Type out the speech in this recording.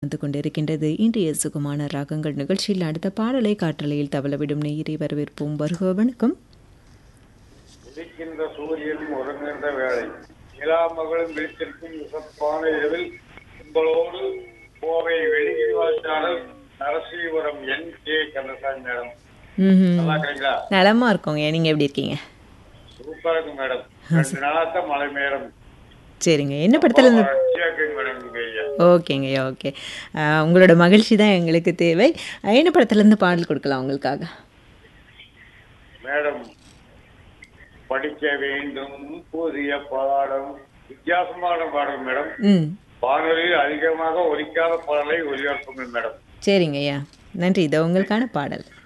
வந்து கொண்டிருக்கின்றது இன்றைய சுகமான ராகங்கள் நிகழ்ச்சியில் அடுத்த பாடலை காற்றலையில் தவளவிடும் நேயரை வரவேற்போம் வருக வணக்கம் விழிக்கின்ற சூரியனும் உறங்குகின்ற வேளை நிலா மகளும் விழித்திருக்கும் விசப்பான இரவில் உங்களோடு கோவை வெளிவாச்சாரல் நரசீவரம் என் கே கந்தசாமி மேடம் ம்ஹும். நல்லா இருக்கீங்களா நலமா இருக்கோங்க நீங்க எப்படி இருக்கீங்க சூப்பரா இருக்கு மேடம் ரெண்டு நாளாத்தான் மழை மேடம் சரிங்க என்ன படத்துல இருந்து வறட்சியா இருக்குங்க மேடம் இங்க ஐயா ஓகேங்க ஓகே ஆஹ், உங்களோட மகிழ்ச்சி தான் எங்களுக்கு தேவை ஆஹ், என்ன படத்துல இருந்து பாடல் கொடுக்கலாம் உங்களுக்காக மேடம் படிக்க வேண்டும் புதிய பாடம் வித்தியாசமான பாடம் மேடம் ம் வானொலியில் அதிகமாக ஒலிக்காத பாடலை ஒலிபரப்புங்கள் மேடம் சரிங்க ஐயா நன்றி இது உங்களுக்கான பாடல்